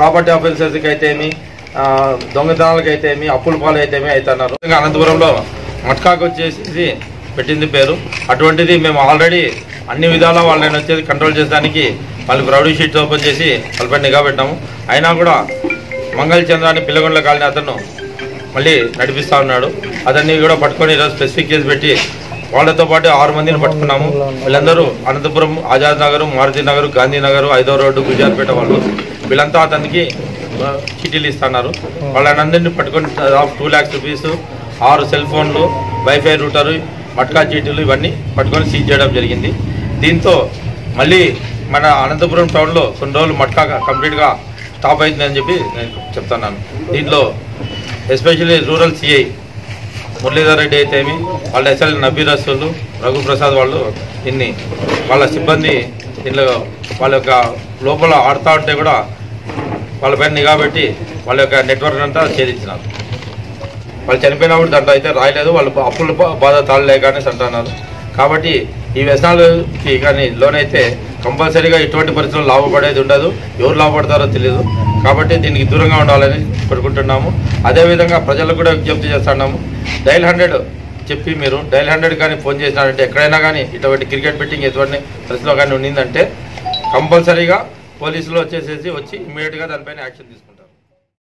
property ఆఫెన్సెస్కి అయితే ఏమి ఆ, దొంగతనాలకు అయితే ఏమి అప్పుల పాలు అయితే ఏమి అవుతున్నారు ఇంకా అనంతపురంలో మట్కాకు వచ్చేసి పెట్టింది పేరు అటువంటిది మేము ఆల్రెడీ అన్ని విధాలా వాళ్ళని వచ్చేసి కంట్రోల్ చేసడానికి వాళ్ళు రౌడీ షీట్స్ ఓపెన్ చేసి వాళ్ళపై నిఘా పెట్టాము అయినా కూడా మంగళ చంద్ర అని పిల్లగొండల కాలనీ అతను మళ్ళీ నడిపిస్తా ఉన్నాడు అతన్ని కూడా పట్టుకొని ఈరోజు స్పెసిఫిక్ కేసు పెట్టి వాళ్ళతో పాటు ఆరు మందిని పట్టుకున్నాము వీళ్ళందరూ అనంతపురం ఆజాద్ నగర్ మారుతి నగర్ గాంధీ నగర్ ఐదో రోడ్డు గుజార్పేట వాళ్ళు వీళ్ళంతా అతనికి ఆ, చీటీలు ఇస్తున్నారు వాళ్ళనందరినీ పట్టుకొని దాదాపు టూ ల్యాక్స్ రూపీస్ ఆరు సెల్ ఫోన్లు వైఫై రూటరు మట్కా చీటీలు ఇవన్నీ పట్టుకొని సీజ్ చేయడం జరిగింది దీంతో మళ్ళీ మన అనంతపురం టౌన్లో కొన్ని రోజులు మట్కా కంప్లీట్గా స్టాప్ అవుతుందని చెప్పి నేను చెప్తున్నాను దీంట్లో especially rural CI Muralidhar Reddy అయితే ఏమి వాళ్ళ ఎస్ఎల్ నబీర్ రసూలు రఘుప్రసాద్ వాళ్ళు ఇన్ని వాళ్ళ సిబ్బంది దీనిలో వాళ్ళ యొక్క లోపల ఆడుతూ ఉంటే కూడా వాళ్ళపైన నిఘా పెట్టి వాళ్ళ యొక్క నెట్వర్క్ అంతా ఛేదించినారు వాళ్ళు చనిపోయినప్పుడు దాంట్లో అయితే రాయలేదు వాళ్ళు అప్పుల బా- బాధ తాళలేక అనేసి అంటున్నారు కాబట్టి ఈ వ్యసనాలకి కానీ లోన్ అయితే కంపల్సరీగా ఇటువంటి పరిస్థితుల్లో లాభపడేది ఉండదు ఎవరు లాభపడతారో తెలియదు కాబట్టి దీనికి దూరంగా ఉండాలని కోరుకుంటున్నాము అదేవిధంగా ప్రజలకు కూడా విజ్ఞప్తి చేస్తున్నాము డైల్ హండ్రెడ్ చెప్పి మీరు డైల్ హండ్రెడ్ కానీ ఫోన్ చేసినారంటే ఎక్కడైనా కానీ ఇటువంటి క్రికెట్ బెట్టింగ్ ఎటువంటి పరిస్థితిలో కానీ ఉండిందంటే కంపల్సరీగా పోలీసులు వచ్చేసేసి వచ్చి ఇమీడియట్గా దానిపైన యాక్షన్ తీసుకుంటారు